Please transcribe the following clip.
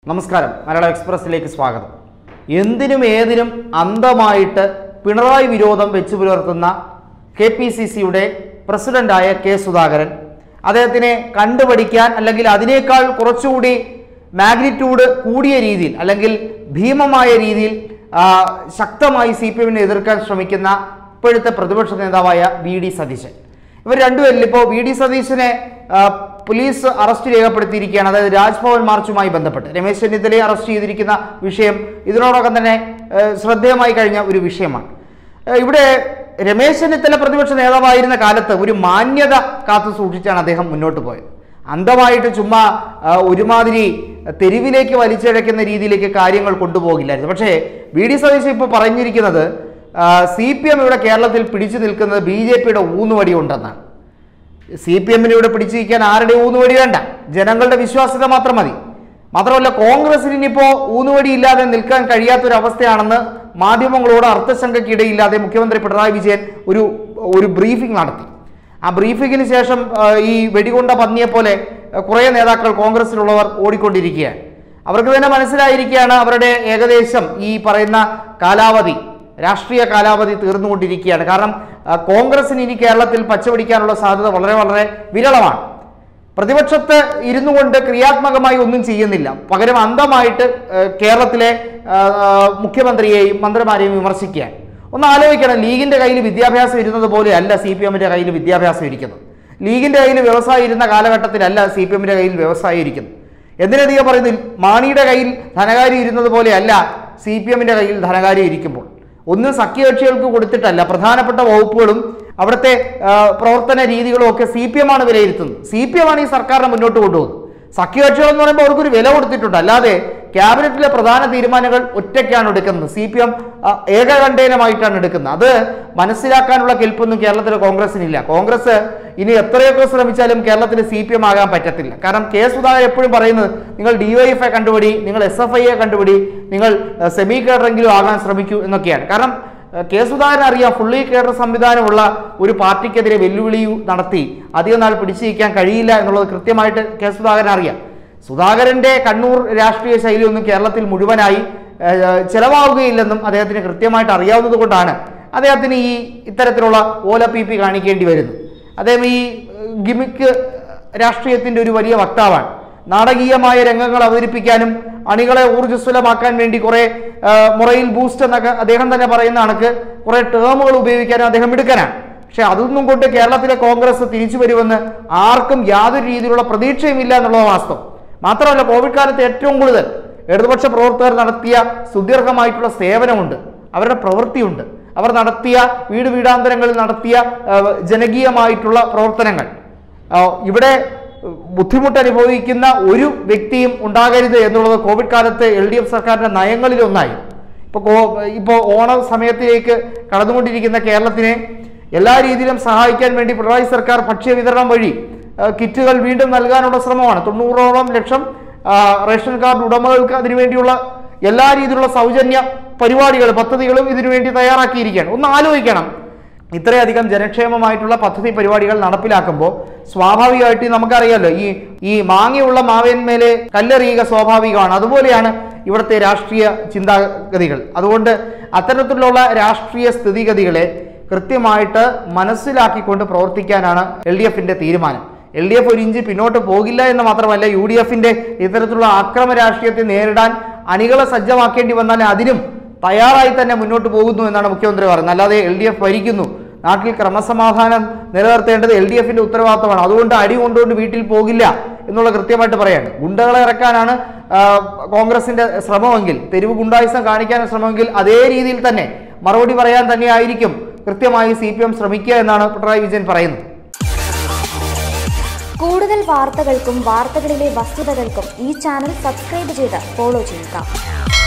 നമസ്കാരം മലയാളം എക്സ്പ്രസിലേക്ക് സ്വാഗതം എന്തിനും ഏതിനും അന്ധമായിട്ട് പിണറായി വിരോധം വെച്ചു പുലർത്തുന്ന കെ പി സി സിയുടെ പ്രസിഡന്റായ കെ സുധാകരൻ അദ്ദേഹത്തിനെ കണ്ടുപഠിക്കാൻ അല്ലെങ്കിൽ അതിനേക്കാൾ കുറച്ചുകൂടി മാഗ്നിറ്റ്യൂഡ് കൂടിയ രീതിയിൽ അല്ലെങ്കിൽ ഭീമമായ രീതിയിൽ ആ, ശക്തമായി സി പി എമ്മിനെ എതിർക്കാൻ ശ്രമിക്കുന്ന ഇപ്പോഴത്തെ പ്രതിപക്ഷ നേതാവായ വി ഡി സതീശൻ ഇവർ രണ്ടുപേരിൽ ഇപ്പോൾ വി ഡി സതീശനെ ആ, പോലീസ് അറസ്റ്റ് രേഖപ്പെടുത്തിയിരിക്കുകയാണ് അതായത് രാജ്ഭവൻ മാർച്ചുമായി ബന്ധപ്പെട്ട് രമേശ് ചെന്നിത്തലയെ അറസ്റ്റ് ചെയ്തിരിക്കുന്ന വിഷയം ഇതിനോടൊപ്പം തന്നെ ആ, ശ്രദ്ധേയമായി കഴിഞ്ഞ ഒരു വിഷയമാണ് ആ, ഇവിടെ രമേശ് ചെന്നിത്തല പ്രതിപക്ഷ നേതാവായിരുന്ന കാലത്ത് ഒരു മാന്യത കാത്തു സൂക്ഷിച്ചാണ് അദ്ദേഹം മുന്നോട്ട് പോയത് അന്ധമായിട്ട് ചുമ്മാ ആ, ഒരുമാതിരി തെരുവിലേക്ക് വലിച്ചിഴക്കുന്ന രീതിയിലേക്ക് കാര്യങ്ങൾ കൊണ്ടുപോകില്ലായിരുന്നു പക്ഷേ വി ഡി സതീശൻ ഇപ്പോൾ പറഞ്ഞിരിക്കുന്നത് സി പി എം ഇവിടെ കേരളത്തിൽ പിടിച്ചു നിൽക്കുന്നത് ബി ജെ പിയുടെ ഊന്നുവടി ഉണ്ടെന്നാണ് സി പി എമ്മിന് ഇവിടെ പിടിച്ചിരിക്കാൻ ആരുടെ ഊന്നുവടി വേണ്ട ജനങ്ങളുടെ വിശ്വാസ്യത മാത്രം മതി മാത്രമല്ല കോൺഗ്രസിന് ഇനിയിപ്പോൾ ഊന്നുവടി ഇല്ലാതെ നിൽക്കാൻ കഴിയാത്തൊരവസ്ഥയാണെന്ന് മാധ്യമങ്ങളോട് അർത്ഥശങ്കയ്ക്കിടയില്ലാതെ മുഖ്യമന്ത്രി പിണറായി വിജയൻ ഒരു ഒരു ബ്രീഫിംഗ് നടത്തി ആ ബ്രീഫിങ്ങിന് ശേഷം ആ, ഈ വെടികൊണ്ട പന്നിയെ പോലെ ആ, കുറേ നേതാക്കൾ കോൺഗ്രസിലുള്ളവർ ഓടിക്കൊണ്ടിരിക്കുകയാണ് അവർക്ക് തന്നെ മനസ്സിലായിരിക്കുകയാണ് അവരുടെ ഏകദേശം ഈ പറയുന്ന കാലാവധി രാഷ്ട്രീയ കാലാവധി തീർന്നുകൊണ്ടിരിക്കുകയാണ് കാരണം ആ, കോൺഗ്രസിന് ഇനി കേരളത്തിൽ പച്ചപിടിക്കാനുള്ള സാധ്യത വളരെ വളരെ വിരളമാണ് പ്രതിപക്ഷത്ത് ഇരുന്നു കൊണ്ട് ക്രിയാത്മകമായി ഒന്നും ചെയ്യുന്നില്ല പകരം അന്ധമായിട്ട് ആ, കേരളത്തിലെ ആ, ആ, മുഖ്യമന്ത്രിയെയും മന്ത്രിമാരെയും വിമർശിക്കുകയാണ് ഒന്ന് ആലോചിക്കണം ലീഗിന്റെ കയ്യിൽ വിദ്യാഭ്യാസം ഇരുന്നത് പോലെ അല്ല സി പി എമ്മിന്റെ കയ്യിൽ വിദ്യാഭ്യാസം ഇരിക്കുന്നത് ലീഗിന്റെ കയ്യിൽ വ്യവസായം ഇരുന്ന കാലഘട്ടത്തിലല്ല സി പി എമ്മിന്റെ കയ്യിൽ വ്യവസായം ഇരിക്കുന്നത് എന്തിനധികം പറയുന്നു മാണിയുടെ കയ്യിൽ ധനകാര്യം ഇരുന്നത് പോലെ അല്ല സി പി എമ്മിന്റെ കയ്യിൽ ധനകാര്യം ഇരിക്കുമ്പോൾ ഒന്നും സഖ്യകക്ഷികൾക്ക് കൊടുത്തിട്ടല്ല പ്രധാനപ്പെട്ട വകുപ്പുകളും അവിടുത്തെ ആ, പ്രവർത്തന രീതികളും ഒക്കെ സി പി എം ആണ് വിലയിരുത്തുന്നത് സി പി എം ആണ് ഈ സർക്കാരിനെ മുന്നോട്ട് കൊണ്ടുപോകുന്നത് സഖ്യകക്ഷികൾ എന്ന് പറയുമ്പോൾ അവർക്കൊരു വില കൊടുത്തിട്ടുണ്ട് അല്ലാതെ ക്യാബിനറ്റിലെ പ്രധാന തീരുമാനങ്ങൾ ഒറ്റയ്ക്കാണ് എടുക്കുന്നത് സി പി എം ഏകകണ്ഠേനമായിട്ടാണ് എടുക്കുന്നത് അത് മനസ്സിലാക്കാനുള്ള കെൽപ്പൊന്നും കേരളത്തിലെ കോൺഗ്രസിനില്ല കോൺഗ്രസ് ഇനി എത്രയൊക്കെ ശ്രമിച്ചാലും കേരളത്തിൽ സി പി എം ആകാൻ പറ്റത്തില്ല കാരണം കെ സുധാകരൻ എപ്പോഴും പറയുന്നത് നിങ്ങൾ ഡിവൈഎഫ് കണ്ടുപിടി നിങ്ങൾ എസ് എഫ് ഐയെ കണ്ടുപിടി നിങ്ങൾ സെമി കേഡറെങ്കിലും ആകാൻ ശ്രമിക്കൂ എന്നൊക്കെയാണ് കാരണം ഏഹ് കെ സുധാകരൻ അറിയാം ഫുള്ളി കേഡർ സംവിധാനമുള്ള ഒരു പാർട്ടിക്കെതിരെ വെല്ലുവിളി നടത്തി അധികം നാൾ പിടിച്ചിരിക്കാൻ കഴിയില്ല എന്നുള്ളത് കൃത്യമായിട്ട് കെ സുധാകരൻ അറിയാം സുധാകരന്റെ കണ്ണൂർ രാഷ്ട്രീയ ശൈലിയൊന്നും കേരളത്തിൽ മുഴുവനായി ഏഹ്, ചെലവാവുകയില്ലെന്നും അദ്ദേഹത്തിന് കൃത്യമായിട്ട് അറിയാവുന്നത് കൊണ്ടാണ് അദ്ദേഹത്തിന് ഈ ഇത്തരത്തിലുള്ള ഓല പി പി കാണിക്കേണ്ടി വരുന്നത് അദ്ദേഹം ഈ ഏഹ്, ഗിമിക്ക് രാഷ്ട്രീയത്തിന്റെ ഒരു വലിയ വക്താവാണ് നാടകീയമായ രംഗങ്ങൾ അവതരിപ്പിക്കാനും അണികളെ ഊർജ്ജസ്വലമാക്കാൻ വേണ്ടി കുറെ ആ, മുറയിൽ ബൂസ്റ്റ് എന്നൊക്കെ അദ്ദേഹം തന്നെ പറയുന്ന കണക്ക് കുറെ ടേമുകൾ ഉപയോഗിക്കാനും അദ്ദേഹം എടുക്കാനാണ് പക്ഷെ അതൊന്നും കൊണ്ട് കേരളത്തിലെ കോൺഗ്രസ് തിരിച്ചു വരുമെന്ന് ആർക്കും യാതൊരു രീതിയിലുള്ള പ്രതീക്ഷയും ഇല്ല എന്നുള്ളത് വാസ്തവം മാത്രമല്ല കോവിഡ് കാലത്ത് ഏറ്റവും കൂടുതൽ ഇടതുപക്ഷ പ്രവർത്തകർ നടത്തിയ സുദീർഘമായിട്ടുള്ള സേവനമുണ്ട് അവരുടെ പ്രവൃത്തിയുണ്ട് അവർ നടത്തിയ വീട് വീടാന്തരങ്ങളിൽ നടത്തിയ ആ, ജനകീയമായിട്ടുള്ള പ്രവർത്തനങ്ങൾ ആ, ഇവിടെ ബുദ്ധിമുട്ട് അനുഭവിക്കുന്ന ഒരു വ്യക്തിയും ഉണ്ടാകരുത് എന്നുള്ളത് കോവിഡ് കാലത്ത് എൽ ഡി എഫ് സർക്കാരിന്റെ നയങ്ങളിലൊന്നായി ഇപ്പോൾ കോ ഇപ്പോൾ ഓണ സമയത്തിലേക്ക് കടന്നുകൊണ്ടിരിക്കുന്ന കേരളത്തിനെ എല്ലാ രീതിയിലും സഹായിക്കാൻ വേണ്ടി പിണറായി സർക്കാർ ഭക്ഷ്യ വിതരണം വഴി ആ, കിറ്റുകൾ വീണ്ടും നൽകാനുള്ള ശ്രമമാണ് തൊണ്ണൂറോളം ലക്ഷം ആ, റേഷൻ കാർഡ് ഉടമകൾക്ക് അതിനുവേണ്ടിയുള്ള എല്ലാ രീതിയിലുള്ള സൗജന്യ പരിപാടികൾ പദ്ധതികളും ഇതിനുവേണ്ടി തയ്യാറാക്കിയിരിക്കുകയാണ് ഒന്ന് ആലോചിക്കണം ഇത്രയധികം ജനക്ഷേമമായിട്ടുള്ള പദ്ധതി പരിപാടികൾ നടപ്പിലാക്കുമ്പോൾ സ്വാഭാവികമായിട്ട് നമുക്കറിയാലോ ഈ ഈ മാങ്ങയുള്ള മാവേന്മേലെ കല്ലെറിയുക സ്വാഭാവികമാണ് അതുപോലെയാണ് ഇവിടുത്തെ രാഷ്ട്രീയ ചിന്താഗതികൾ അതുകൊണ്ട് അത്തരത്തിലുള്ള രാഷ്ട്രീയ സ്ഥിതിഗതികളെ കൃത്യമായിട്ട് മനസ്സിലാക്കിക്കൊണ്ട് പ്രവർത്തിക്കാനാണ് എൽ ഡി എഫിന്റെ തീരുമാനം എൽ ഡി എഫ് ഒരു ഇഞ്ച് പിന്നോട്ട് പോകില്ല എന്ന് മാത്രമല്ല യു ഡി എഫിന്റെ ഇത്തരത്തിലുള്ള അക്രമ രാഷ്ട്രീയത്തെ നേരിടാൻ അണികളെ സജ്ജമാക്കേണ്ടി വന്നാൽ അതിനും തയ്യാറായി തന്നെ മുന്നോട്ട് പോകുന്നു എന്നാണ് മുഖ്യമന്ത്രി പറയുന്നത് അല്ലാതെ എൽ ഡി എഫ് ഭരിക്കുന്നു നാട്ടിൽ ക്രമസമാധാനം നിലനിർത്തേണ്ടത് എൽ ഡി എഫിന്റെ ഉത്തരവാദിത്തമാണ് അതുകൊണ്ട് അടി കൊണ്ടുകൊണ്ട് വീട്ടിൽ പോകില്ല എന്നുള്ള കൃത്യമായിട്ട് പറയാണ് ഗുണ്ടകളെ ഇറക്കാനാണ് ആ, കോൺഗ്രസിന്റെ ശ്രമമെങ്കിൽ തെരുവ് ഗുണ്ടായുസം കാണിക്കാനുള്ള ശ്രമമെങ്കിൽ അതേ രീതിയിൽ തന്നെ മറുപടി പറയാൻ തന്നെയായിരിക്കും കൃത്യമായി സി പി എം ശ്രമിക്കുക എന്നാണ് പിണറായി വിജയൻ പറയുന്നത് കൂടുതൽ വാർത്തകൾക്കും വാർത്തകളിലെ വസ്തുതകൾക്കും ഈ ചാനൽ സബ്സ്ക്രൈബ് ചെയ്ത് ഫോളോ ചെയ്യുക